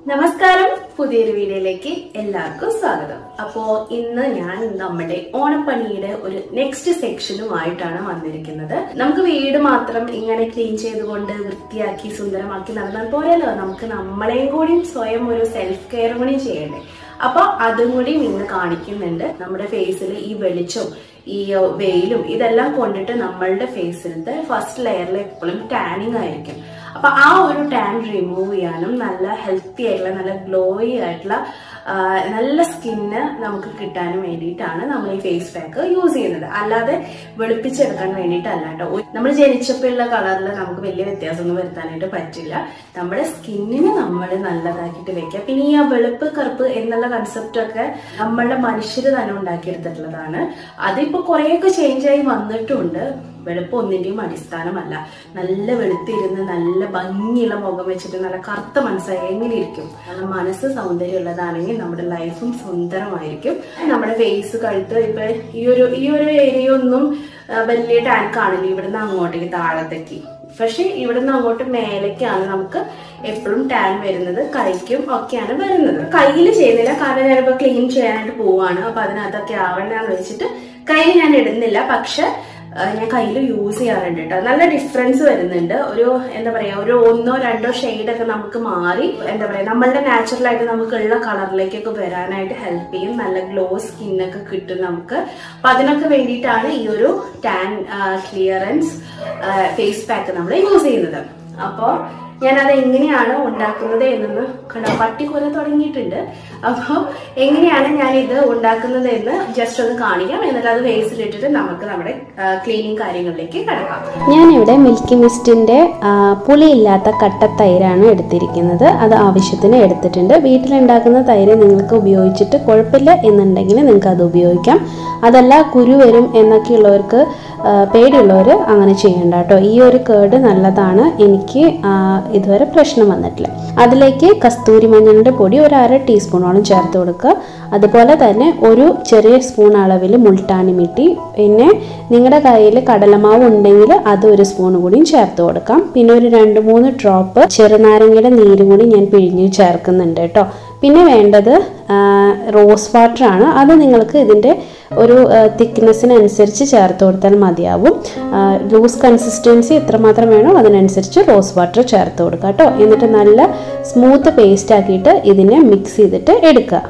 നമസ്കാരം പുതിയൊരു വീഡിയോയിലേക്ക് എല്ലാവർക്കും സ്വാഗതം അപ്പോ ഇന്ന് ഞാൻ നമ്മുടെ ഓണപ്പണിയുടെ ഒരു നെക്സ്റ്റ് സെക്ഷനുമായിട്ടാണ് വന്നിരിക്കുന്നത് നമുക്ക് വീട് മാത്രം ഇങ്ങനെ ക്ലീൻ ചെയ്തുകൊണ്ട് വൃത്തിയാക്കി സുന്ദരമാക്കി നടന്നാൽ പോരല്ലോ നമുക്ക് നമ്മളെയും കൂടി സ്വയം ഒരു സെൽഫ് കെയർ കൂടി ചെയ്യണ്ടേ അപ്പൊ അതും കൂടി ഇന്ന് കാണിക്കുന്നുണ്ട് നമ്മുടെ ഫേസിൽ ഈ വെളിച്ചവും ഈ വെയിലും ഇതെല്ലാം കൊണ്ടിട്ട് നമ്മളുടെ ഫേസിലത്തെ ഫസ്റ്റ് ലെയറിൽ എപ്പോഴും ടാനിങ് ആയിരിക്കും അപ്പൊ ആ ഒരു ടാൻ റിമൂവ് ചെയ്യാനും നല്ല ഹെൽത്തി ആയിട്ടുള്ള നല്ല ഗ്ലോയി ആയിട്ടുള്ള ആ, നല്ല സ്കിന്ന് നമുക്ക് കിട്ടാനും വേണ്ടിയിട്ടാണ് നമ്മൾ ഈ ഫേസ് പാക്ക് യൂസ് ചെയ്യുന്നത് അല്ലാതെ വെളുപ്പിച്ചെടുക്കാൻ വേണ്ടിയിട്ടല്ല കേട്ടോ നമ്മൾ ജനിച്ചപ്പോഴുള്ള കളറിൽ നമുക്ക് വലിയ വ്യത്യാസമൊന്നും വരുത്താനായിട്ട് പറ്റില്ല നമ്മുടെ സ്കിന്നിനെ നമ്മൾ നല്ലതാക്കിയിട്ട് വെക്കുക പിന്നെ ഈ ആ വെളുപ്പ് കറുപ്പ് എന്നുള്ള കൺസെപ്റ്റ് ഒക്കെ നമ്മളുടെ മനുഷ്യർ തന്നെ ഉണ്ടാക്കിയെടുത്തിട്ടുള്ളതാണ് അതിപ്പോ കുറേയൊക്കെ ചേഞ്ച് ആയി വന്നിട്ടുണ്ട് വെളുപ്പ് ഒന്നിന്റെയും അടിസ്ഥാനമല്ല നല്ല വെളുത്തിരുന്ന് നല്ല ഭംഗിയുള്ള മുഖം വെച്ചിട്ട് നല്ല കറുത്ത മനസ്സായി എങ്ങനെ ഇരിക്കും നമ്മുടെ മനസ്സ് സൗന്ദര്യമുള്ളതാണെങ്കിൽ നമ്മുടെ ലൈഫും സുന്ദരമായിരിക്കും നമ്മുടെ ഫേസ് കഴുത്ത് ഇപ്പൊ ഈ ഒരു ഈ ഒരു ഏരിയ ഒന്നും ആ, വലിയ ടാൻ കാണില്ല ഇവിടുന്ന് അങ്ങോട്ടേക്ക് താഴത്തേക്ക് പക്ഷെ ഇവിടുന്ന് അങ്ങോട്ട് മേലേക്കാണ് നമുക്ക് എപ്പോഴും ടാൻ വരുന്നത് കൈക്കും ഒക്കെയാണ് വരുന്നത് കയ്യിൽ ചെയ്യുന്നില്ല കാരണം ഞാനിപ്പോ ക്ലീൻ ചെയ്യാനായിട്ട് പോവാണ് അപ്പൊ അതിനകത്തൊക്കെ ആവണ്ടെന്ന് വെച്ചിട്ട് കയ്യിൽ ഞാൻ ഇടുന്നില്ല പക്ഷെ ആ, ഞാൻ കയ്യിൽ യൂസ് ചെയ്യാറുണ്ട് കേട്ടോ നല്ല ഡിഫറൻസ് വരുന്നുണ്ട് ഒരു എന്താ പറയാ ഒരു ഒന്നോ രണ്ടോ ഷെയ്ഡ് ഒക്കെ നമുക്ക് മാറി എന്താ പറയാ നമ്മളുടെ നാച്ചുറൽ ആയിട്ട് നമുക്കുള്ള കളറിലേക്കൊക്കെ വരാനായിട്ട് ഹെൽപ്പ് ചെയ്യും നല്ല ഗ്ലോ സ്കിന്നൊക്കെ കിട്ടും നമുക്ക് അപ്പൊ അതിനൊക്കെ വേണ്ടിയിട്ടാണ് ഈ ഒരു ടാൻ ക്ലിയറൻസ് ഫേസ് പാക്ക് നമ്മൾ യൂസ് ചെയ്യുന്നത് അപ്പോൾ ഞാനത് എങ്ങനെയാണ് ഉണ്ടാക്കുന്നത് എന്നൊന്ന് കണ്ടോ പട്ടി കൊല തുടങ്ങിയിട്ടുണ്ട് അപ്പോൾ എങ്ങനെയാണ് ഞാൻ ഇത് ഉണ്ടാക്കുന്നത് എന്ന് ജസ്റ്റ് ഒന്ന് കാണിക്കാം എന്നിട്ട് അത് വേസ്റ്റിലിട്ടിട്ട് നമുക്ക് നമ്മുടെ ക്ലീനിങ് കാര്യങ്ങളിലേക്ക് കിടക്കാം ഞാനിവിടെ മിൽക്കി മിസ്റ്റിൻ്റെ പുളിയില്ലാത്ത കട്ട തൈരാണ് എടുത്തിരിക്കുന്നത് അത് ആവശ്യത്തിന് എടുത്തിട്ടുണ്ട് വീട്ടിലുണ്ടാക്കുന്ന തൈര് നിങ്ങൾക്ക് ഉപയോഗിച്ചിട്ട് കുഴപ്പമില്ല എന്നുണ്ടെങ്കിൽ നിങ്ങൾക്ക് അത് ഉപയോഗിക്കാം അതല്ല കുരു വരും എന്നൊക്കെയുള്ളവർക്ക് ആ, പേടിയുള്ളവർ അങ്ങനെ ചെയ്യണ്ട കേട്ടോ ഈ ഒരു കേട് നല്ലതാണ് എനിക്ക് ആ, ഇതുവരെ പ്രശ്നം വന്നിട്ടില്ല അതിലേക്ക് കസ്തൂരി മഞ്ഞളിൻ്റെ പൊടി ഒരു അര ടീസ്പൂണോളം ചേർത്ത് കൊടുക്കുക അതുപോലെ തന്നെ ഒരു ചെറിയ സ്പൂൺ അളവിൽ മുൾട്ടാണി മിട്ടി പിന്നെ നിങ്ങളുടെ കയ്യിൽ കടലമാവ് ഉണ്ടെങ്കിൽ അത് ഒരു സ്പൂൺ കൂടിയും ചേർത്ത് കൊടുക്കാം പിന്നെ ഒരു രണ്ട് മൂന്ന് ഡ്രോപ്പ് ചെറുനാരങ്ങയുടെ നീരും കൂടി ഞാൻ പിഴിഞ്ഞ് ചേർക്കുന്നുണ്ട് കേട്ടോ പിന്നെ വേണ്ടത് ആ, റോസ് വാട്ടർ ആണ് അത് നിങ്ങൾക്ക് ഇതിൻ്റെ ഒരു തിക്നെസ്സിനനുസരിച്ച് ചേർത്ത് കൊടുത്താൽ മതിയാവും ആ, ലൂസ് കൺസിസ്റ്റൻസി എത്രമാത്രം വേണോ അതിനനുസരിച്ച് റോസ് വാട്ടർ ചേർത്ത് കൊടുക്കുക കേട്ടോ എന്നിട്ട് നല്ല സ്മൂത്ത് പേസ്റ്റ് ആക്കിയിട്ട് ഇതിനെ മിക്സ് ചെയ്തിട്ട് എടുക്കുക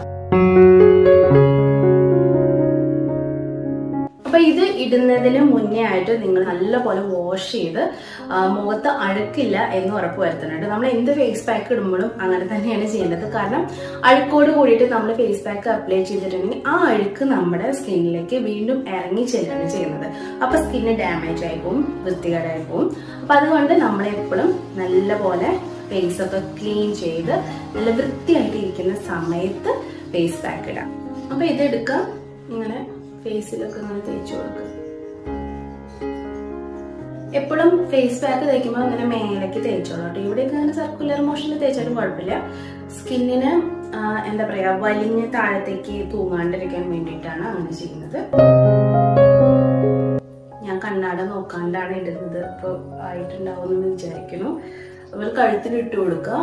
അപ്പൊ ഇത് ഇടുന്നതിന് മുന്നേ ആയിട്ട് നിങ്ങൾ നല്ലപോലെ വാഷ് ചെയ്ത് ആ, മുഖത്ത് അഴുക്കില്ല എന്ന് ഉറപ്പ് വരുത്തണുണ്ട് നമ്മൾ എന്ത് ഫേസ് പാക്ക് ഇടുമ്പോഴും അങ്ങനെ തന്നെയാണ് ചെയ്യേണ്ടത് കാരണം അഴുക്കോട് കൂടിയിട്ട് നമ്മൾ ഫേസ് പാക്ക് അപ്ലൈ ചെയ്തിട്ടുണ്ടെങ്കിൽ ആ അഴുക്ക് നമ്മുടെ സ്കിന്നിലേക്ക് വീണ്ടും ഇറങ്ങി ചെല്ലുകയാണ് ചെയ്യുന്നത് അപ്പൊ സ്കിന്ന് ഡാമേജ് ആയി പോകും വൃത്തികേടായി പോകും അപ്പൊ അതുകൊണ്ട് നമ്മൾ എപ്പോഴും നല്ലപോലെ ഫേസ് ഒക്കെ ക്ലീൻ ചെയ്ത് നല്ല വൃത്തിയായിട്ട് ഇരിക്കുന്ന സമയത്ത് ഫേസ് പാക്ക് ഇടാം അപ്പൊ ഇത് എടുക്കാം ഇങ്ങനെ ഫേസിലൊക്കെ ഇങ്ങനെ തേച്ച് കൊടുക്കുക എപ്പോഴും ഫേസ് പാക്ക് തേക്കുമ്പോൾ അങ്ങനെ മേലേക്ക് തേച്ചോളൂ കേട്ടോ ഇവിടെയൊക്കെ അങ്ങനെ സർക്കുലർ മോഷനിൽ തേച്ചാലും കുഴപ്പമില്ല സ്കിന്നിന് എന്താ പറയാ വലിഞ്ഞ് താഴത്തേക്ക് തൂങ്ങാണ്ടിരിക്കാൻ വേണ്ടിയിട്ടാണ് അങ്ങനെ ചെയ്യുന്നത് ഞാൻ കണ്ണാട നോക്കാണ്ടാണ് ഇടുന്നത് ഇപ്പൊ ആയിട്ടുണ്ടാവും എന്ന് വിചാരിക്കുന്നു അപ്പോൾ കഴുത്തിന് ഇട്ട് കൊടുക്കുക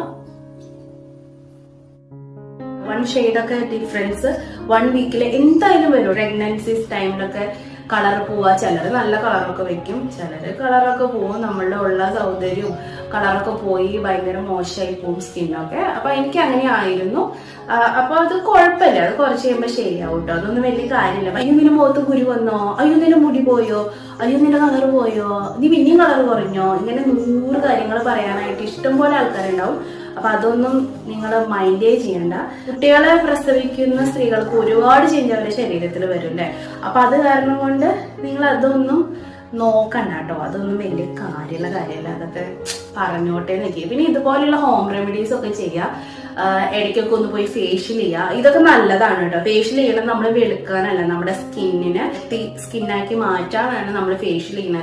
വൺ ഒക്കെ ഡിഫറൻസ് വൺ വീക്കിൽ എന്തായാലും വരും പ്രഗ്നൻസീസ് ടൈമിലൊക്കെ കളർ പോവാ ചിലർ നല്ല കളറൊക്കെ വെക്കും ചിലർ കളറൊക്കെ പോവും നമ്മളുടെ ഉള്ള സൗന്ദര്യവും കളറൊക്കെ പോയി ഭയങ്കര മോശമായി പോവും സ്കിന്നൊക്കെ അപ്പൊ എനിക്ക് അങ്ങനെ ആയിരുന്നു ആ, അപ്പൊ അത് കുഴപ്പമില്ല അത് കുറച്ച് കഴിയുമ്പോൾ ശരിയാവും കേട്ടോ അതൊന്നും വലിയ കാര്യമില്ല അയ്യോ നിന്റെ മുഖത്ത് കുരു വന്നോ അയ്യോ നിന്റെ മുടി പോയോ അയ്യോ നിന്റെ കളർ പോയോ നീ പിന്നെയും കളർ കുറഞ്ഞോ ഇങ്ങനെ നൂറ് കാര്യങ്ങൾ പറയാനായിട്ട് ഇഷ്ടം പോലെ ആൾക്കാരുണ്ടാവും അപ്പൊ അതൊന്നും നിങ്ങൾ മൈൻഡേ ചെയ്യണ്ട കുട്ടികളെ പ്രസവിക്കുന്ന സ്ത്രീകൾക്ക് ഒരുപാട് ചേഞ്ച് അവരുടെ ശരീരത്തിൽ വരും അല്ലേ അപ്പൊ അത് കാരണം കൊണ്ട് നിങ്ങൾ അതൊന്നും നോക്കണ്ട കേട്ടോ അതൊന്നും വലിയ കാര്യമുള്ള കാര്യമല്ല അതൊക്കെ പറഞ്ഞോട്ടെ എന്നൊക്കെ പിന്നെ ഇതുപോലെയുള്ള ഹോം റെമഡീസ് ഒക്കെ ചെയ്യുക ആഹ് ഇടയ്ക്കൊക്കെ ഒന്ന് പോയി ഫേഷ്യൽ ചെയ്യുക ഇതൊക്കെ നല്ലതാണ് കേട്ടോ ഫേഷ്യൽ ചെയ്യണം നമ്മൾ വെളുക്കാനല്ല നമ്മുടെ സ്കിന്നിനെ സ്കിന്നാക്കി മാറ്റാനാണ് നമ്മൾ ഫേഷ്യൽ ചെയ്യുന്നത്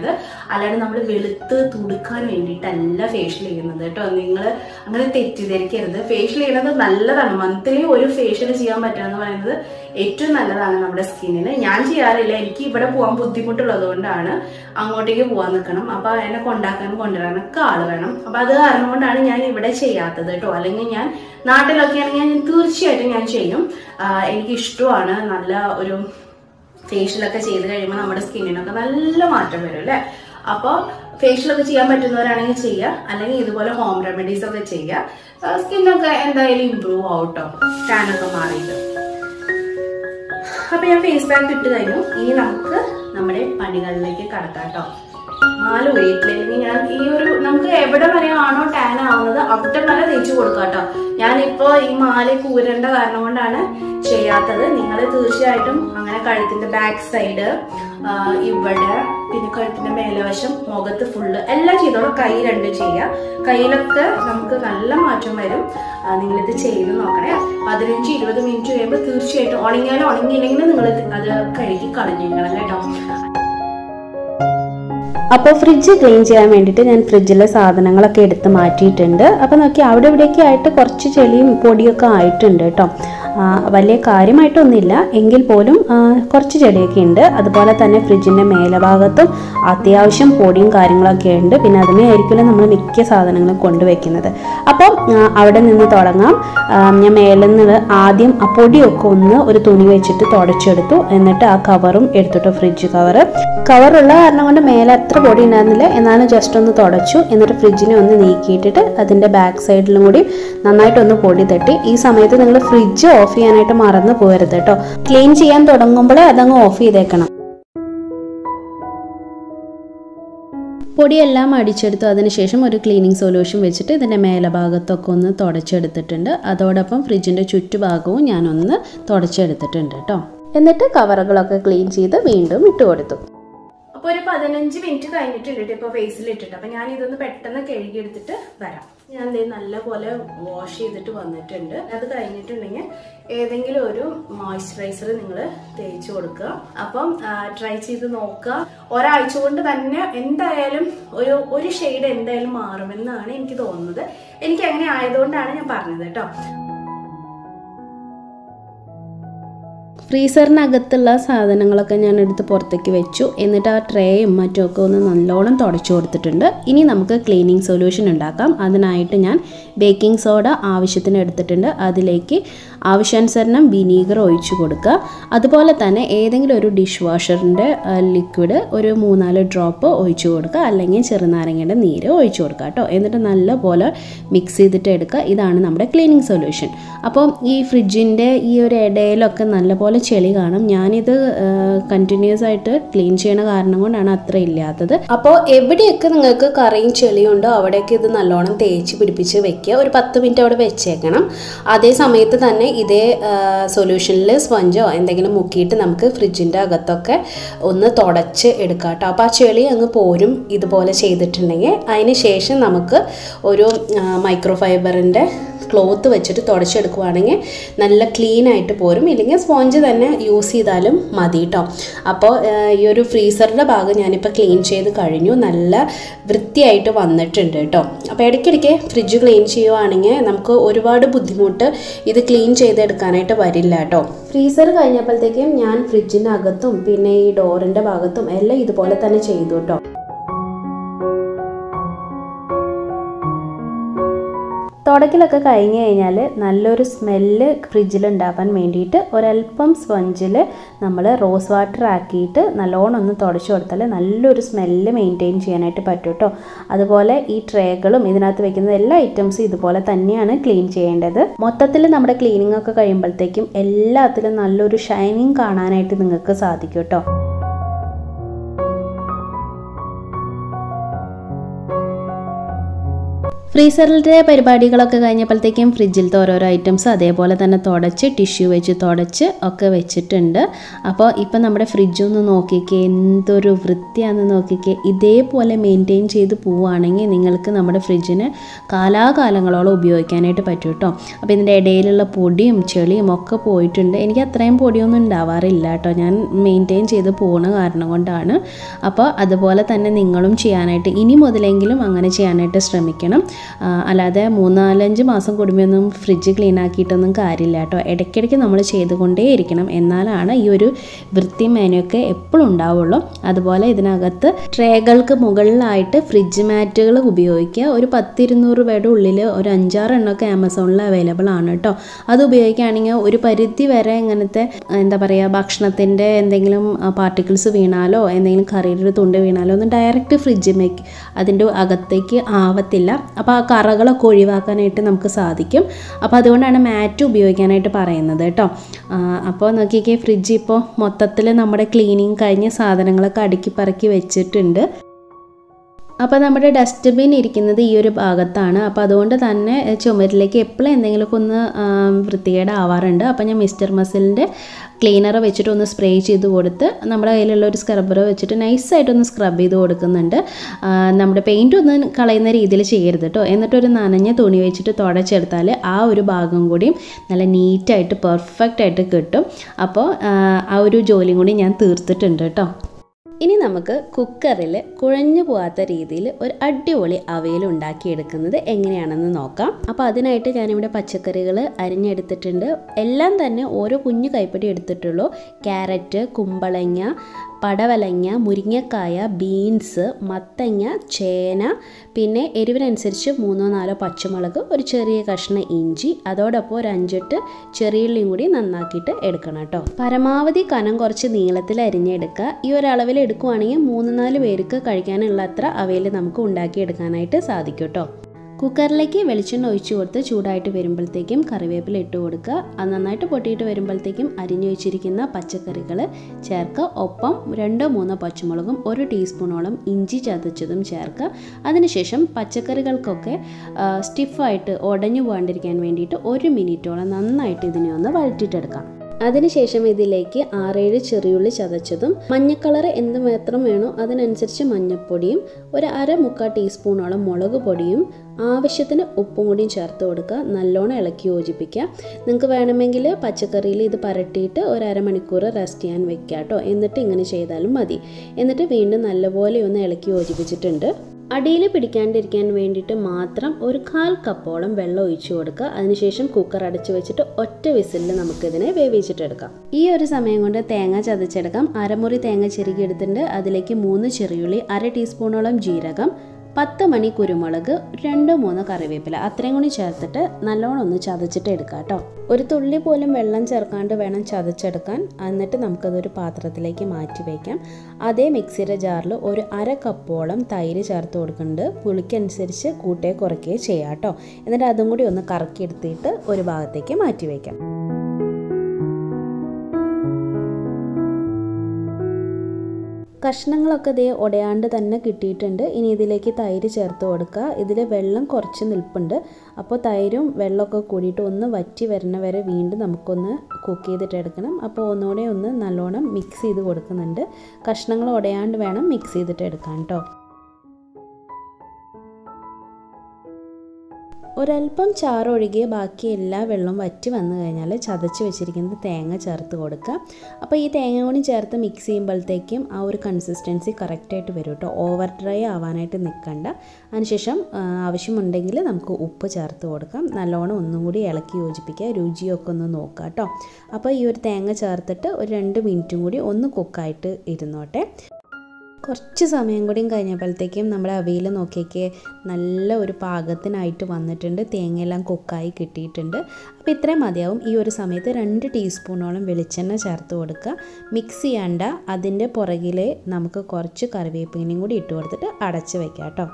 അല്ലാണ്ട് നമ്മൾ വെളുത്ത് തുടുക്കാൻ വേണ്ടിയിട്ടല്ല ഫേഷ്യൽ ചെയ്യുന്നത് കേട്ടോ നിങ്ങൾ അങ്ങനെ തെറ്റിദ്ധരിക്കരുത് ഫേഷ്യൽ ചെയ്യുന്നത് നല്ലതാണ് മന്ത്ലി ഒരു ഫേഷ്യൽ ചെയ്യാൻ പറ്റുക എന്ന് പറയുന്നത് ഏറ്റവും നല്ലതാണ് നമ്മുടെ സ്കിന്നിന് ഞാൻ ചെയ്യാറില്ല എനിക്ക് ഇവിടെ പോകാൻ ബുദ്ധിമുട്ടുള്ളത് കൊണ്ടാണ് അങ്ങോട്ടേക്ക് പോകാൻ നിൽക്കണം അപ്പൊ എന്നെ കൊണ്ടാക്കാനും കൊണ്ടുവരാനൊക്കെ ആള് വേണം അപ്പൊ അത് കാരണം കൊണ്ടാണ് ഞാൻ ഇവിടെ ചെയ്യാത്തത് കേട്ടോ അല്ലെങ്കിൽ ഞാൻ നാട്ടിലൊക്കെ ആണെങ്കിൽ ഞാൻ തീർച്ചയായിട്ടും ഞാൻ ചെയ്യും ആഹ് എനിക്ക് ഇഷ്ടമാണ് നല്ല ഒരു ഫേഷ്യലൊക്കെ ചെയ്ത് കഴിയുമ്പോൾ നമ്മുടെ സ്കിന്നിനൊക്കെ നല്ല മാറ്റം വരും അല്ലേ അപ്പോൾ ഫേഷ്യലൊക്കെ ചെയ്യാൻ പറ്റുന്നവരാണെങ്കിൽ ചെയ്യുക അല്ലെങ്കിൽ ഇതുപോലെ ഹോം റെമഡീസ് ഒക്കെ ചെയ്യുക സ്കിന്നൊക്കെ എന്തായാലും ഇമ്പ്രൂവ് ആവട്ടോ ടാനൊക്കെ മാറിയിട്ട് അപ്പൊ ഞാൻ ഫേസ് പാക്ക് ഇട്ട് കഴിഞ്ഞു ഇനി നമുക്ക് നമ്മുടെ പണികളിലേക്ക് കടക്കാം കേട്ടോ മാല ഊരിയിട്ടില്ലെങ്കിൽ ഞാൻ ഈ ഒരു നമുക്ക് എവിടെ വരെ ആണോ ടാൻ ആവുന്നത് അവിടെ വരെ തേച്ച് കൊടുക്കാം കേട്ടോ ഞാനിപ്പോ ഈ മാല കൂരേണ്ട കാരണം കൊണ്ടാണ് ചെയ്യാത്തത് നിങ്ങൾ തീർച്ചയായിട്ടും അങ്ങനെ കഴുത്തിന്റെ ബാക്ക് സൈഡ് ഇവിടെ പിന്നെ കഴുത്തിന്റെ മേലവശം മുഖത്ത് ഫുള്ള് എല്ലാം ചെയ്തോളാം കൈ രണ്ട് ചെയ്യാം കയ്യിലൊക്കെ നമുക്ക് നല്ല മാറ്റം വരും ആ, നിങ്ങളിത് ചെയ്ത് നോക്കണേ പതിനഞ്ച് ഇരുപത് മിനിറ്റ് കഴിയുമ്പോൾ തീർച്ചയായിട്ടും ഉണങ്ങിയാലും ഉണങ്ങിയില്ലെങ്കിൽ നിങ്ങൾ അത് കഴുകി കളഞ്ഞിരിക്കണം കേട്ടോ അപ്പോൾ ഫ്രിഡ്ജ് ക്ലീൻ ചെയ്യാൻ വേണ്ടിയിട്ട് ഞാൻ ഫ്രിഡ്ജിലെ സാധനങ്ങളൊക്കെ എടുത്ത് മാറ്റിയിട്ടുണ്ട് അപ്പോൾ നോക്കി അവിടെ ഇവിടെയൊക്കെ ആയിട്ട് കുറച്ച് ചെളിയും പൊടിയൊക്കെ ആയിട്ടുണ്ട് കേട്ടോ ആ, വലിയ കാര്യമായിട്ടൊന്നുമില്ല എങ്കിൽ പോലും ആ, കുറച്ച് ചെടിയൊക്കെ ഉണ്ട് അതുപോലെ തന്നെ ഫ്രിഡ്ജിൻ്റെ മേലഭാഗത്തും അത്യാവശ്യം പൊടിയും കാര്യങ്ങളൊക്കെ ഉണ്ട് പിന്നെ അതുമേ ആയിരിക്കില്ല നമ്മൾ മിക്ക സാധനങ്ങളും കൊണ്ടുവയ്ക്കുന്നത് അപ്പോൾ ആ, അവിടെ നിന്ന് തുടങ്ങാം ആ, ഞാൻ മേലെ നിന്ന് ആദ്യം ആ പൊടിയൊക്കെ ഒന്ന് ഒരു തുണി വെച്ചിട്ട് തുടച്ചെടുത്തു എന്നിട്ട് ആ കവറും എടുത്തിട്ടു ഫ്രിഡ്ജ് കവറ് കവറുള്ള കാരണം കൊണ്ട് മേലെ അത്ര പൊടി ഉണ്ടായിരുന്നില്ല എന്നാലും ജസ്റ്റ് ഒന്ന് തുടച്ചു എന്നിട്ട് ഫ്രിഡ്ജിനെ ഒന്ന് നീക്കിയിട്ടിട്ട് അതിൻ്റെ ബാക്ക് സൈഡിലും കൂടി നന്നായിട്ടൊന്ന് പൊടി തട്ടി ഈ സമയത്ത് നിങ്ങൾ ഫ്രിഡ്ജ് ഓഫ് ചെയ്യാനായിട്ട് മറന്നു പോകരുത് കേട്ടോ ക്ലീൻ ചെയ്യാൻ തുടങ്ങുമ്പോഴേ അതങ്ങ് ഓഫ് ചെയ്തേക്കണം പൊടിയെല്ലാം അടിച്ചെടുത്തു അതിനുശേഷം ഒരു ക്ലീനിങ് സൊല്യൂഷൻ വെച്ചിട്ട് ഇതിൻ്റെ മേലഭാഗത്തൊക്കെ ഒന്ന് തുടച്ചെടുത്തിട്ടുണ്ട് അതോടൊപ്പം ഫ്രിഡ്ജിൻ്റെ ചുറ്റുഭാഗവും ഞാനൊന്ന് തുടച്ചെടുത്തിട്ടുണ്ട് കേട്ടോ എന്നിട്ട് കവറുകളൊക്കെ ക്ലീൻ ചെയ്ത് വീണ്ടും ഇട്ട് കൊടുത്തു അപ്പൊ ഒരു പതിനഞ്ച് മിനിറ്റ് കഴിഞ്ഞിട്ടുണ്ട് ട്ടോ ഇപ്പൊ ഫേസിൽ ഇട്ടിട്ട് അപ്പൊ ഞാൻ ഇതൊന്ന് പെട്ടെന്ന് കഴുകി എടുത്തിട്ട് വരാം ഞാൻ ദേ നല്ല പോലെ വാഷ് ചെയ്തിട്ട് വന്നിട്ടുണ്ട് അത് കഴിഞ്ഞിട്ടുണ്ടെങ്കിൽ ഏതെങ്കിലും ഒരു മോയ്സ്ചറൈസർ നിങ്ങൾ തേച്ച് കൊടുക്കുക അപ്പം ട്രൈ ചെയ്ത് നോക്കുക ഒരാഴ്ച കൊണ്ട് തന്നെ എന്തായാലും ഒരു ഒരു ഷെയ്ഡ് എന്തായാലും മാറുമെന്നാണ് എനിക്ക് തോന്നുന്നത് എനിക്ക് അങ്ങനെ ആയതുകൊണ്ടാണ് ഞാൻ പറഞ്ഞത് കേട്ടോ ഫ്രീസറിനകത്തുള്ള സാധനങ്ങളൊക്കെ ഞാൻ എടുത്ത് പുറത്തേക്ക് വെച്ചു എന്നിട്ട് ആ ട്രേയും മറ്റുമൊക്കെ ഒന്ന് നല്ലോണം തുടച്ചു കൊടുത്തിട്ടുണ്ട് ഇനി നമുക്ക് ക്ലീനിങ് സൊല്യൂഷൻ ഉണ്ടാക്കാം അതിനായിട്ട് ഞാൻ ബേക്കിംഗ് സോഡ ആവശ്യത്തിന് എടുത്തിട്ടുണ്ട് അതിലേക്ക് ആവശ്യാനുസരണം വിനീഗർ ഒഴിച്ചു കൊടുക്കുക അതുപോലെ തന്നെ ഏതെങ്കിലും ഒരു ഡിഷ് വാഷറിൻ്റെ ലിക്വിഡ് ഒരു മൂന്നാല് ഡ്രോപ്പ് ഒഴിച്ചു കൊടുക്കുക അല്ലെങ്കിൽ ചെറുനാരങ്ങയുടെ നീര് ഒഴിച്ചു കൊടുക്കുക കേട്ടോ എന്നിട്ട് നല്ലപോലെ മിക്സ് ചെയ്തിട്ട് എടുക്കുക ഇതാണ് നമ്മുടെ ക്ലീനിങ് സൊല്യൂഷൻ അപ്പോൾ ഈ ഫ്രിഡ്ജിൻ്റെ ഈ ഒരു ഇടയിലൊക്കെ നല്ലപോലെ ചെളി കാണും ഞാനിത് കണ്ടിന്യൂസ് ആയിട്ട് ക്ലീൻ ചെയ്യണ കാരണം കൊണ്ടാണ് അത്ര ഇല്ലാത്തത് അപ്പോൾ എവിടെയൊക്കെ നിങ്ങൾക്ക് കറിയും ചെളിയും ഉണ്ടോ അവിടെയൊക്കെ ഇത് നല്ലോണം തേച്ച് പിടിപ്പിച്ച് വെക്കുക ഒരു പത്ത് മിനിറ്റ് അവിടെ വെച്ചേക്കണം അതേ സമയത്ത് തന്നെ ഇതേ സൊല്യൂഷനിൽ സ്പഞ്ചോ എന്തെങ്കിലും മുക്കിയിട്ട് നമുക്ക് ഫ്രിഡ്ജിൻ്റെ അകത്തൊക്കെ ഒന്ന് തുടച്ച് എടുക്കാം കേട്ടോ അപ്പോൾ ആ ചെളി അങ്ങ് പോരും ഇതുപോലെ ചെയ്തിട്ടുണ്ടെങ്കിൽ അതിന് ശേഷം നമുക്ക് ഒരു മൈക്രോ ഫൈബറിൻ്റെ ക്ലോത്ത് വെച്ചിട്ട് തുടച്ചെടുക്കുവാണെങ്കിൽ നല്ല ക്ലീൻ ആയിട്ട് പോരും ഇല്ലെങ്കിൽ സ്പോഞ്ച് തന്നെ യൂസ് ചെയ്താലും മതി കേട്ടോ അപ്പോൾ ഈ ഒരു ഫ്രീസറിൻ്റെ ഭാഗം ഞാനിപ്പോൾ ക്ലീൻ ചെയ്ത് കഴിഞ്ഞു നല്ല വൃത്തിയായിട്ട് വന്നിട്ടുണ്ട് കേട്ടോ അപ്പോൾ ഇടയ്ക്കിടയ്ക്ക് ഫ്രിഡ്ജ് ക്ലീൻ ചെയ്യുവാണെങ്കിൽ നമുക്ക് ഒരുപാട് ബുദ്ധിമുട്ട് ഇത് ക്ലീൻ ചെയ്തെടുക്കാനായിട്ട് വരില്ല കേട്ടോ ഫ്രീസർ കഴിഞ്ഞപ്പോഴത്തേക്കും ഞാൻ ഫ്രിഡ്ജിൻ്റെ അകത്തും പിന്നെ ഈ ഡോറിൻ്റെ ഭാഗത്തും എല്ലാം ഇതുപോലെ തന്നെ ചെയ്തു കേട്ടോ തുടക്കലൊക്കെ കഴിഞ്ഞ് കഴിഞ്ഞാൽ നല്ലൊരു സ്മെല്ല് ഫ്രിഡ്ജിൽ ഉണ്ടാക്കാൻ വേണ്ടിയിട്ട് ഒരല്പം സ്പഞ്ചിൽ നമ്മൾ റോസ് വാട്ടർ ആക്കിയിട്ട് നല്ലോണം ഒന്ന് തുടച്ചു കൊടുത്താൽ നല്ലൊരു സ്മെല്ല് മെയിൻറ്റെയിൻ ചെയ്യാനായിട്ട് പറ്റും കേട്ടോ അതുപോലെ ഈ ട്രേകളും ഇതിനകത്ത് വെക്കുന്ന എല്ലാ ഐറ്റംസും ഇതുപോലെ തന്നെയാണ് ക്ലീൻ ചെയ്യേണ്ടത് മൊത്തത്തിൽ നമ്മുടെ ക്ലീനിങ് ഒക്കെ കഴിയുമ്പോഴത്തേക്കും എല്ലാത്തിലും നല്ലൊരു ഷൈനിങ് കാണാനായിട്ട് നിങ്ങൾക്ക് സാധിക്കും കേട്ടോ ഫ്രീസറിൻ്റെ പരിപാടികളൊക്കെ കഴിഞ്ഞപ്പോഴത്തേക്കും ഫ്രിഡ്ജിലത്തെ ഓരോരോ ഐറ്റംസ് അതേപോലെ തന്നെ തുടച്ച് ടിഷ്യൂ വെച്ച് തുടച്ച് ഒക്കെ വെച്ചിട്ടുണ്ട് അപ്പോൾ ഇപ്പം നമ്മുടെ ഫ്രിഡ്ജ് ഒന്ന് നോക്കിക്കേ എന്തൊരു വൃത്തിയാണെന്ന് നോക്കിക്കേ ഇതേപോലെ മെയിൻറ്റെയിൻ ചെയ്ത് പോവുകയാണെങ്കിൽ നിങ്ങൾക്ക് നമ്മുടെ ഫ്രിഡ്ജിന് കാലാകാലങ്ങളോളം ഉപയോഗിക്കാനായിട്ട് പറ്റും കേട്ടോ അപ്പോൾ ഇതിൻ്റെ ഇടയിലുള്ള പൊടിയും ചെളിയും ഒക്കെ പോയിട്ടുണ്ട് എനിക്ക് അത്രയും പൊടിയൊന്നും ഉണ്ടാവാറില്ല കേട്ടോ ഞാൻ മെയിൻറ്റെയിൻ ചെയ്ത് പോകുന്ന കാരണം കൊണ്ടാണ് അപ്പോൾ അതുപോലെ തന്നെ നിങ്ങളും ചെയ്യാനായിട്ട് ഇനി മുതലെങ്കിലും അങ്ങനെ ചെയ്യാനായിട്ട് ശ്രമിക്കണം ആ, അല്ലാതെ മൂന്നാലഞ്ച് മാസം കൂടുമ്പോഴൊന്നും ഫ്രിഡ്ജ് ക്ലീൻ ആക്കിയിട്ടൊന്നും കാര്യമില്ല കേട്ടോ ഇടയ്ക്കിടയ്ക്ക് നമ്മൾ ചെയ്തുകൊണ്ടേ ഇരിക്കണം എന്നാലാണ് ഈ ഒരു വൃത്തി മേനയൊക്കെ എപ്പോഴും ഉണ്ടാവുള്ളൂ അതുപോലെ ഇതിനകത്ത് ട്രേകൾക്ക് മുകളിലായിട്ട് ഫ്രിഡ്ജ് മാറ്റുകൾ ഉപയോഗിക്കുക ഒരു പത്തിരുന്നൂറ് രൂപയുടെ ഉള്ളിൽ ഒരു അഞ്ചാറ് എണ്ണമൊക്കെ ആമസോണിൽ അവൈലബിൾ ആണ് കേട്ടോ അത് ഉപയോഗിക്കുകയാണെങ്കിൽ ഒരു പരിധി വരെ ഇങ്ങനത്തെ എന്താ പറയുക ഭക്ഷണത്തിൻ്റെ എന്തെങ്കിലും പാർട്ടിക്കിൾസ് വീണാലോ എന്തെങ്കിലും കറിയുടെ ഒരു തുണ്ട് വീണാലോ ഒന്നും ഡയറക്റ്റ് ഫ്രിഡ്ജിലേക്ക് അതിൻ്റെ അകത്തേക്ക് ആവത്തില്ല അപ്പോൾ ആ കറകളൊക്കെ ഒഴിവാക്കാനായിട്ട് നമുക്ക് സാധിക്കും അപ്പോൾ അതുകൊണ്ടാണ് മാറ്റ് ഉപയോഗിക്കാനായിട്ട് പറയുന്നത് കേട്ടോ ആ, അപ്പോൾ നോക്കിക്കേ ഫ്രിഡ്ജ് ഇപ്പോൾ മൊത്തത്തിൽ നമ്മുടെ ക്ലീനിങ് കഴിഞ്ഞ സാധനങ്ങളൊക്കെ അടുക്കി പറക്കി വെച്ചിട്ടുണ്ട് അപ്പോൾ നമ്മുടെ ഡസ്റ്റ്ബിൻ ഇരിക്കുന്നത് ഈ ഒരു ഭാഗത്താണ് അപ്പോൾ അതുകൊണ്ട് തന്നെ എഹ്, ചുമരിലേക്ക് എപ്പോഴും എന്തെങ്കിലുമൊക്കെ ഒന്ന് ആം, വൃത്തികേടാവാറുണ്ട് അപ്പോൾ ഞാൻ മിസ്റ്റർ മസിലിൻ്റെ ക്ലീനർ വെച്ചിട്ട് ഒന്ന് സ്പ്രേ ചെയ്ത് കൊടുത്ത് നമ്മുടെ കയ്യിലുള്ള ഒരു സ്ക്രബ്ബർ വെച്ചിട്ട് നൈസായിട്ടൊന്ന് സ്ക്രബ് ചെയ്ത് കൊടുക്കുന്നുണ്ട് ആ, നമ്മുടെ പെയിൻ്റ് ഒന്നും കളയുന്ന രീതിയിൽ ചെയ്യരുത് കേട്ടോ എന്നിട്ടൊരു നനഞ്ഞ തുണി വെച്ചിട്ട് തുടച്ചെടുത്താൽ ആ ഒരു ഭാഗം കൂടിയും നല്ല നീറ്റായിട്ട് പെർഫെക്റ്റ് ആയിട്ട് കിട്ടും അപ്പോൾ ആ, ആ ഒരു ജോലിയും കൂടി ഞാൻ തീർത്തിട്ടുണ്ട് കേട്ടോ ഇനി നമുക്ക് കുക്കറിൽ കുഴഞ്ഞു പോകാത്ത രീതിയിൽ ഒരു അടിപൊളി അവയിൽ ഉണ്ടാക്കിയെടുക്കുന്നത് എങ്ങനെയാണെന്ന് നോക്കാം അപ്പോൾ അതിനായിട്ട് ഞാനിവിടെ പച്ചക്കറികൾ അരിഞ്ഞെടുത്തിട്ടുണ്ട് എല്ലാം തന്നെ ഓരോ കുഞ്ഞു കൈപ്പടി എടുത്തിട്ടുള്ളൂ ക്യാരറ്റ് കുമ്പളങ്ങ പടവലങ്ങ മുരിങ്ങക്കായ ബീൻസ് മത്തങ്ങ ചേന പിന്നെ എരിവിനനുസരിച്ച് മൂന്നോ നാലോ പച്ചമുളക് ഒരു ചെറിയ കഷ്ണം ഇഞ്ചി അതോടൊപ്പം ഒരു അഞ്ചെട്ട് ചെറിയുള്ളിയും കൂടി നന്നാക്കിയിട്ട് എടുക്കണം കേട്ടോ പരമാവധി കനം കുറച്ച് നീളത്തിൽ അരിഞ്ഞെടുക്കുക ഈ ഒരു അളവിൽ എടുക്കുവാണെങ്കിൽ മൂന്ന് നാല് പേർക്ക് കഴിക്കാനുള്ള അത്ര അവയിൽ നമുക്ക് ഉണ്ടാക്കിയെടുക്കാനായിട്ട് സാധിക്കും കേട്ടോ കുക്കറിലേക്ക് വെളിച്ചെണ്ണ ഒഴിച്ചു കൊടുത്ത് ചൂടായിട്ട് വരുമ്പോഴത്തേക്കും കറിവേപ്പില ഇട്ട് കൊടുക്കുക അത് നന്നായിട്ട് പൊട്ടിയിട്ട് വരുമ്പോഴത്തേക്കും അരിഞ്ഞു വെച്ചിരിക്കുന്ന പച്ചക്കറികൾ ചേർക്കുക ഒപ്പം രണ്ടോ മൂന്നോ പച്ചമുളകും ഒരു ടീസ്പൂണോളം ഇഞ്ചി ചതച്ചതും ചേർക്കുക അതിനുശേഷം പച്ചക്കറികൾക്കൊക്കെ ആ, സ്റ്റിഫായിട്ട് ഉടഞ്ഞു പോകാണ്ടിരിക്കാൻ വേണ്ടിയിട്ട് ഒരു മിനിറ്റോളം നന്നായിട്ട് ഇതിനെ ഒന്ന് വഴറ്റിയിട്ടെടുക്കാം അതിനുശേഷം ഇതിലേക്ക് ആറേഴ് ചെറിയുള്ളി ചതച്ചതും മഞ്ഞ കളർ എന്ത് മാത്രം വേണോ അതിനനുസരിച്ച് മഞ്ഞൾപ്പൊടിയും ഒരു അര മുക്കാൽ ടീസ്പൂണോളം മുളക് പൊടിയും ആവശ്യത്തിന് ഉപ്പും കൂടിയും ചേർത്ത് കൊടുക്കുക നല്ലോണം ഇളക്കി യോജിപ്പിക്കുക നിങ്ങൾക്ക് വേണമെങ്കിൽ പച്ചക്കറിയിൽ ഇത് പരട്ടിയിട്ട് ഒരു അരമണിക്കൂർ റെസ്റ്റ് ചെയ്യാൻ വെക്കുക കേട്ടോ എന്നിട്ട് ഇങ്ങനെ ചെയ്താലും മതി എന്നിട്ട് വീണ്ടും നല്ലപോലെ ഒന്ന് ഇളക്കി യോജിപ്പിച്ചിട്ടുണ്ട് അടിയിൽ പിടിക്കാണ്ടിരിക്കാൻ വേണ്ടിയിട്ട് മാത്രം ഒരു കാൽ കപ്പോളം വെള്ളം ഒഴിച്ചു കൊടുക്കുക അതിനുശേഷം കുക്കർ അടച്ചു വെച്ചിട്ട് ഒറ്റ വിസിലിൽ നമുക്കിതിനെ വേവിച്ചിട്ടെടുക്കാം ഈ ഒരു സമയം കൊണ്ട് തേങ്ങ ചതച്ചെടുക്കാം അരമുറി തേങ്ങ ചെറുകി എടുത്തിട്ടുണ്ട് അതിലേക്ക് മൂന്ന് ചെറിയുള്ളി അര ടീസ്പൂണോളം ജീരകം പത്ത് മണി കുരുമുളക് രണ്ടോ മൂന്നോ കറിവേപ്പില അത്രയും കൂടി ചേർത്തിട്ട് നല്ലോണം ഒന്ന് ചതച്ചിട്ട് എടുക്കാം കേട്ടോ ഒരു തുള്ളി പോലും വെള്ളം ചേർക്കാണ്ട് വേണം ചതച്ചെടുക്കാൻ എന്നിട്ട് നമുക്കതൊരു പാത്രത്തിലേക്ക് മാറ്റി വയ്ക്കാം അതേ മിക്സിയുടെ ജാറിൽ ഒരു അര കപ്പോളം തൈര് ചേർത്ത് കൊടുക്കുന്നുണ്ട് പുളിക്കനുസരിച്ച് കൂട്ടേ കുറയ്ക്കുകയോ ചെയ്യാം കേട്ടോ എന്നിട്ട് അതും കൂടി ഒന്ന് കറക്കിയെടുത്തിട്ട് ഒരു ഭാഗത്തേക്ക് മാറ്റി വയ്ക്കാം കഷ്ണങ്ങളൊക്കെ ഇതേ ഉടയാണ്ട് തന്നെ കിട്ടിയിട്ടുണ്ട് ഇനി ഇതിലേക്ക് തൈര് ചേർത്ത് കൊടുക്കുക ഇതിൽ വെള്ളം കുറച്ച് നിൽപ്പുണ്ട് അപ്പോൾ തൈരും വെള്ളമൊക്കെ കൂടിയിട്ട് ഒന്ന് വറ്റി വരുന്ന വരെ വീണ്ടും നമുക്കൊന്ന് കുക്ക് ചെയ്തിട്ട് എടുക്കണം അപ്പോൾ ഒന്നുകൂടെ ഒന്ന് നല്ലോണം മിക്സ് ചെയ്ത് കൊടുക്കുന്നുണ്ട് കഷ്ണങ്ങൾ ഉടയാണ്ട് വേണം മിക്സ് ചെയ്തിട്ട് എടുക്കാൻ കേട്ടോ ഒരല്പം ചാറൊഴുകിയ ബാക്കി എല്ലാ വെള്ളവും വറ്റി വന്നു കഴിഞ്ഞാൽ ചതച്ച് വെച്ചിരിക്കുന്ന തേങ്ങ ചേർത്ത് കൊടുക്കുക അപ്പോൾ ഈ തേങ്ങ കൂടി ചേർത്ത് മിക്സ് ചെയ്യുമ്പോഴത്തേക്കും ആ ഒരു കൺസിസ്റ്റൻസി കറക്റ്റായിട്ട് വരും കേട്ടോ ഓവർ ഡ്രൈ ആവാനായിട്ട് നിൽക്കണ്ട അതിനുശേഷം ആ, ആവശ്യമുണ്ടെങ്കിൽ നമുക്ക് ഉപ്പ് ചേർത്ത് കൊടുക്കാം നല്ലോണം ഒന്നും കൂടി ഇളക്കി യോജിപ്പിക്കുക രുചിയൊക്കെ ഒന്ന് നോക്കുക കേട്ടോ അപ്പോൾ ഈ ഒരു തേങ്ങ ചേർത്തിട്ട് ഒരു രണ്ട് മിനിറ്റും കൂടി ഒന്ന് കുക്കായിട്ട് ഇരുന്നോട്ടെ കുറച്ച് സമയം കൂടിയും കഴിഞ്ഞപ്പോഴത്തേക്കും നമ്മുടെ അവിയൽ നോക്കിയൊക്കെ നല്ല ഒരു പാകത്തിനായിട്ട് വന്നിട്ടുണ്ട് തേങ്ങയെല്ലാം കുക്കായി കിട്ടിയിട്ടുണ്ട് അപ്പോൾ ഇത്രയും മതിയാവും ഈ ഒരു സമയത്ത് രണ്ട് ടീസ്പൂണോളം വെളിച്ചെണ്ണ ചേർത്ത് കൊടുക്കുക മിക്സ് ചെയ്യണ്ട അതിൻ്റെ പുറകിൽ നമുക്ക് കുറച്ച് കറിവേപ്പിലയും കൂടി ഇട്ട് കൊടുത്തിട്ട് അടച്ച് വെക്കാം കേട്ടോ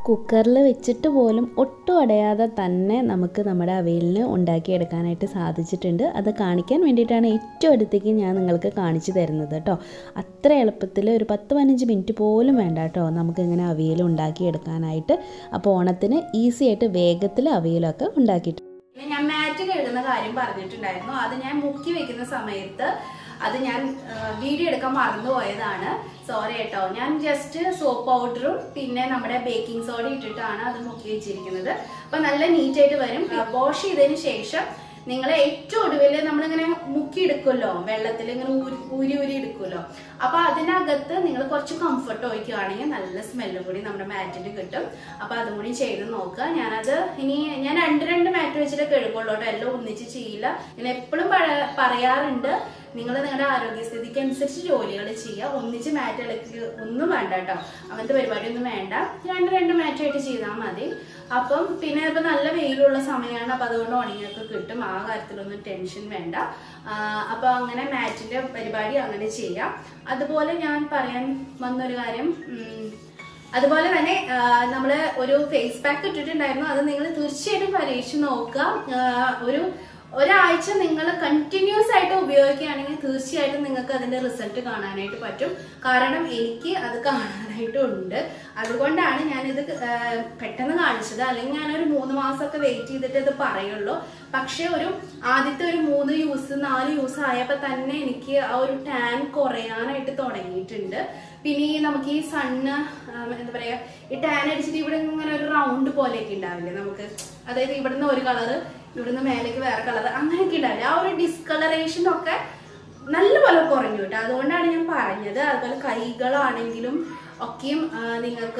കുക്കറിൽ വെച്ചിട്ട് പോലും ഒട്ടും അടയാതെ തന്നെ നമുക്ക് നമ്മുടെ അവയിലിന് ഉണ്ടാക്കിയെടുക്കാനായിട്ട് സാധിച്ചിട്ടുണ്ട് അത് കാണിക്കാൻ വേണ്ടിയിട്ടാണ് ഏറ്റവും അടുത്തേക്ക് ഞാൻ നിങ്ങൾക്ക് കാണിച്ചു തരുന്നത് കേട്ടോ അത്ര എളുപ്പത്തിൽ ഒരു പത്ത് പതിനഞ്ച് മിനിറ്റ് പോലും വേണ്ട കേട്ടോ നമുക്കിങ്ങനെ അവിയൽ ഉണ്ടാക്കിയെടുക്കാനായിട്ട് അപ്പോൾ ഓണത്തിന് ഈസി ആയിട്ട് വേഗത്തിൽ അവിയലൊക്കെ ഉണ്ടാക്കിയിട്ട് പിന്നെ ഞാൻ മാറ്റ് കഴുകുന്ന കാര്യം പറഞ്ഞിട്ടുണ്ടായിരുന്നു അത് ഞാൻ മുക്കി വെക്കുന്ന സമയത്ത് അത് ഞാൻ ആ, വീഡിയോ എടുക്കാൻ മറന്നുപോയതാണ് സോറി കേട്ടോ ഞാൻ ജസ്റ്റ് സോപ്പ് പൗഡറും പിന്നെ നമ്മുടെ ബേക്കിംഗ് സോഡ ഇട്ടിട്ടാണ് അത് മുക്കി വെച്ചിരിക്കുന്നത് അപ്പൊ നല്ല നീറ്റ് ആയിട്ട് വരും വാഷ് ചെയ്തതിന് ശേഷം നിങ്ങൾ ഏറ്റവും ഒടുവിൽ നമ്മളിങ്ങനെ മുക്കി എടുക്കുമല്ലോ വെള്ളത്തിൽ ഇങ്ങനെ ഊരി ഊരി ഊരി എടുക്കുമല്ലോ അപ്പൊ അതിനകത്ത് നിങ്ങൾ കുറച്ച് കംഫർട്ട് ഒഴിക്കുകയാണെങ്കിൽ നല്ല സ്മെല്ലും കൂടി നമ്മുടെ മാറ്റിന് കിട്ടും അപ്പൊ അതും കൂടി ചെയ്ത് നോക്കുക ഞാനത് ഇനി ഞാൻ രണ്ട് രണ്ട് മാറ്റ് വെച്ചിട്ട് കഴുകുള്ളൂ കേട്ടോ എല്ലാം ഒന്നിച്ച് ചെയ്യില്ല ഞാൻ എപ്പോഴും പറയാറുണ്ട് നിങ്ങൾ നിങ്ങളുടെ ആരോഗ്യസ്ഥിതിക്ക് അനുസരിച്ച് ജോലികൾ ചെയ്യുക ഒന്നിച്ച് മാറ്റ് ഇളക്കി ഒന്നും വേണ്ട കേട്ടോ അങ്ങനത്തെ പരിപാടിയൊന്നും വേണ്ട രണ്ട് രണ്ട് മാറ്റായിട്ട് ചെയ്താൽ മതി അപ്പം പിന്നെ ഇപ്പൊ നല്ല വെയിലുള്ള സമയമാണ് അപ്പൊ അതുകൊണ്ട് ഉണങ്ങിയൊക്കെ കിട്ടും ആ കാര്യത്തിലൊന്നും ടെൻഷൻ വേണ്ട ആ, അപ്പൊ അങ്ങനെ മാറ്റിന്റെ പരിപാടി അങ്ങനെ ചെയ്യാം അതുപോലെ ഞാൻ പറയാൻ വന്നൊരു കാര്യം ഉം, അതുപോലെ തന്നെ ആ, നമ്മള് ഒരു ഫേസ് പാക്ക് ഇട്ടിട്ടുണ്ടായിരുന്നു അത് നിങ്ങൾ തീർച്ചയായിട്ടും പരീക്ഷിച്ച് നോക്കുക ആ, ഒരു ഒരാഴ്ച നിങ്ങൾ കണ്ടിന്യൂസ് ആയിട്ട് ഉപയോഗിക്കുകയാണെങ്കിൽ തീർച്ചയായിട്ടും നിങ്ങൾക്ക് അതിന്റെ റിസൾട്ട് കാണാനായിട്ട് പറ്റും കാരണം എനിക്ക് അത് കാണാനായിട്ടുണ്ട് അതുകൊണ്ടാണ് ഞാനിത് ആ, പെട്ടെന്ന് കാണിച്ചത് അല്ലെങ്കിൽ ഞാനൊരു മൂന്ന് മാസമൊക്കെ വെയിറ്റ് ചെയ്തിട്ട് ഇത് പറയുള്ളൂ പക്ഷെ ഒരു ആദ്യത്തെ ഒരു മൂന്ന് യൂസ് നാല് യൂസ് ആയപ്പോ തന്നെ എനിക്ക് ആ ഒരു ടാൻ കുറയാനായിട്ട് തുടങ്ങിയിട്ടുണ്ട് പിന്നെ ഈ നമുക്ക് ഈ സണ്ണ് എന്താ പറയാ ഈ ടാൻ അടിച്ചിട്ട് ഇവിടെ ഇങ്ങനെ ഒരു റൗണ്ട് പോലെയൊക്കെ ഉണ്ടാവില്ലേ നമുക്ക് അതായത് ഇവിടുന്ന് ഒരു കളറ് ഇവിടുന്ന് മേലേക്ക് വേറെ കളർ അങ്ങനെയൊക്കെ ഉണ്ടാവില്ലേ ആ ഒരു ഡിസ്കളറേഷൻ ഒക്കെ നല്ലപോലെ കുറഞ്ഞു കേട്ടോ അതുകൊണ്ടാണ് ഞാൻ പറഞ്ഞത് അതുപോലെ കൈകളാണെങ്കിലും ഒക്കെയും ആ, നിങ്ങൾക്ക്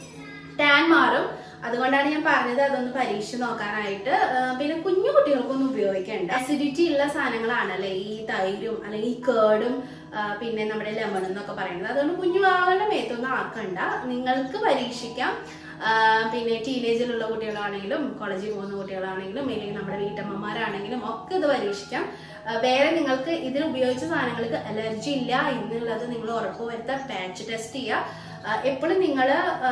ടാൻ മാറും അതുകൊണ്ടാണ് ഞാൻ പറഞ്ഞത് അതൊന്ന് പരീക്ഷിച്ച് നോക്കാനായിട്ട് ആ, പിന്നെ കുഞ്ഞു കുട്ടികൾക്കൊന്നും ഉപയോഗിക്കേണ്ട അസിഡിറ്റി ഉള്ള സാധനങ്ങളാണല്ലേ ഈ തൈരും അല്ലെങ്കിൽ ഈ കേടും പിന്നെ നമ്മുടെ ലെമൺ എന്നൊക്കെ പറയുന്നത് അതുകൊണ്ട് കുഞ്ഞു വാകളുടെ മേത്തൊന്നും ആക്കണ്ട നിങ്ങൾക്ക് പരീക്ഷിക്കാം ആ, പിന്നെ ടീനേജിലുള്ള കുട്ടികളാണെങ്കിലും കോളേജിൽ പോകുന്ന കുട്ടികളാണെങ്കിലും അല്ലെങ്കിൽ നമ്മുടെ വീട്ടമ്മമാരാണെങ്കിലും ഒക്കെ ഇത് പരീക്ഷിക്കാം ആ, വേറെ നിങ്ങൾക്ക് ഇതിൽ ഉപയോഗിച്ച സാധനങ്ങൾക്ക് അലർജി ഇല്ല എന്നുള്ളത് നിങ്ങൾ ഉറപ്പുവരുത്താൻ പാച്ച് ടെസ്റ്റ് ചെയ്യുക എപ്പോഴും നിങ്ങൾ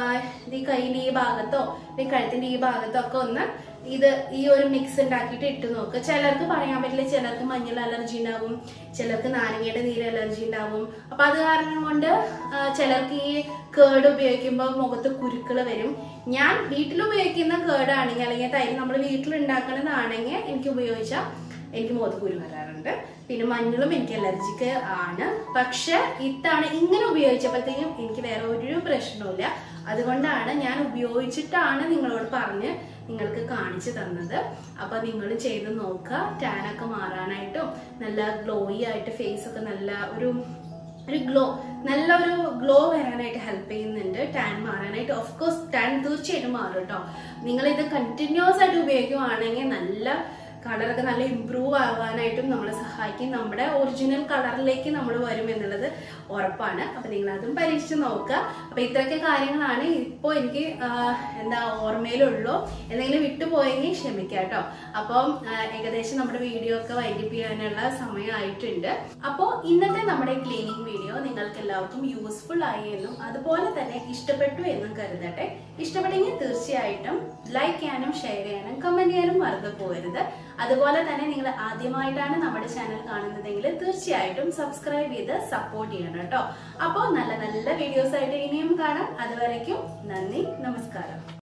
ഈ കൈയിന്റെ ഈ ഭാഗത്തോ ഈ കഴുത്തിന്റെ ഈ ഭാഗത്തോ ഒക്കെ ഒന്ന് ഇത് ഈ ഒരു മിക്സ് ഉണ്ടാക്കിയിട്ട് ഇട്ട് നോക്കുക ചിലർക്ക് പറയാൻ പറ്റില്ല ചിലർക്ക് മഞ്ഞൾ അലർജി ഉണ്ടാവും ചിലർക്ക് നാരങ്ങയുടെ നീര് അലർജി ഉണ്ടാവും അപ്പൊ അത് കാരണം കൊണ്ട് ആ, ചിലർക്ക് ഈ കേട് ഉപയോഗിക്കുമ്പോൾ മുഖത്ത് കുരുക്കൾ വരും ഞാൻ വീട്ടിൽ ഉപയോഗിക്കുന്ന കേടാണെങ്കിൽ അല്ലെങ്കിൽ തൈര് നമ്മൾ വീട്ടിൽ ഉണ്ടാക്കുന്നതാണെങ്കിൽ എനിക്ക് ഉപയോഗിച്ചാൽ എനിക്ക് മുഖത്ത് കുരു വരാറുണ്ട് പിന്നെ മഞ്ഞളും എനിക്ക് അലർജിക്ക് ആണ് പക്ഷെ ഇത്താണ് ഇങ്ങനെ ഉപയോഗിച്ചപ്പോഴത്തേക്കും എനിക്ക് വേറെ ഒരു പ്രശ്നവുമില്ല അതുകൊണ്ടാണ് ഞാൻ ഉപയോഗിച്ചിട്ടാണ് നിങ്ങളോട് പറഞ്ഞ് നിങ്ങൾക്ക് കാണിച്ചു തന്നത് അപ്പൊ നിങ്ങൾ ചെയ്ത് നോക്കുക ടാനൊക്കെ മാറാനായിട്ടും നല്ല ഗ്ലോയി ആയിട്ട് ഫേസ് ഒക്കെ നല്ല ഒരു ഒരു ഗ്ലോ നല്ലൊരു ഗ്ലോ വരാനായിട്ട് ഹെൽപ്പ് ചെയ്യുന്നുണ്ട് ടാൻ മാറാനായിട്ട് ഓഫ് കോഴ്സ് ടാൻ തീർച്ചയായിട്ടും മാറും കേട്ടോ നിങ്ങൾ ഇത് കണ്ടിന്യൂസ് ആയിട്ട് ഉപയോഗിക്കുവാണെങ്കിൽ നല്ല കളറൊക്കെ നല്ല ഇമ്പ്രൂവ് ആവാനായിട്ടും നമ്മളെ സഹായിക്കും നമ്മുടെ ഒറിജിനൽ കളറിലേക്ക് നമ്മൾ വരും എന്നുള്ളത് ഉറപ്പാണ് അപ്പൊ നിങ്ങൾ അതും പരീക്ഷിച്ച് നോക്കുക അപ്പൊ ഇത്രയൊക്കെ കാര്യങ്ങളാണ് ഇപ്പോ എനിക്ക് ആ, എന്താ ഓർമ്മയിലുള്ളൂ എന്തെങ്കിലും വിട്ടുപോയെങ്കിൽ ക്ഷമിക്കാം കേട്ടോ അപ്പം ആ, ഏകദേശം നമ്മുടെ വീഡിയോ ഒക്കെ വൈൻഡിപ്പ് ചെയ്യാനുള്ള സമയമായിട്ടുണ്ട് അപ്പോൾ ഇന്നത്തെ നമ്മുടെ ക്ലീനിങ് വീഡിയോ നിങ്ങൾക്ക് എല്ലാവർക്കും യൂസ്ഫുൾ ആയി എന്നും അതുപോലെ തന്നെ ഇഷ്ടപ്പെട്ടു എന്നും കരുതട്ടെ ഇഷ്ടപ്പെട്ടെങ്കിൽ തീർച്ചയായിട്ടും ലൈക്ക് ചെയ്യാനും ഷെയർ ചെയ്യാനും കമന്റ് ചെയ്യാനും മറന്നു പോകരുത് അതുപോലെ തന്നെ നിങ്ങൾ ആദ്യമായിട്ടാണ് നമ്മുടെ ചാനൽ കാണുന്നതെങ്കിൽ തീർച്ചയായിട്ടും സബ്സ്ക്രൈബ് ചെയ്ത് സപ്പോർട്ട് ചെയ്യണം കേട്ടോ അപ്പോൾ നല്ല നല്ല വീഡിയോസ് ആയിട്ട് ഇനിയും കാണാം അതുവരയ്ക്കും നന്ദി നമസ്കാരം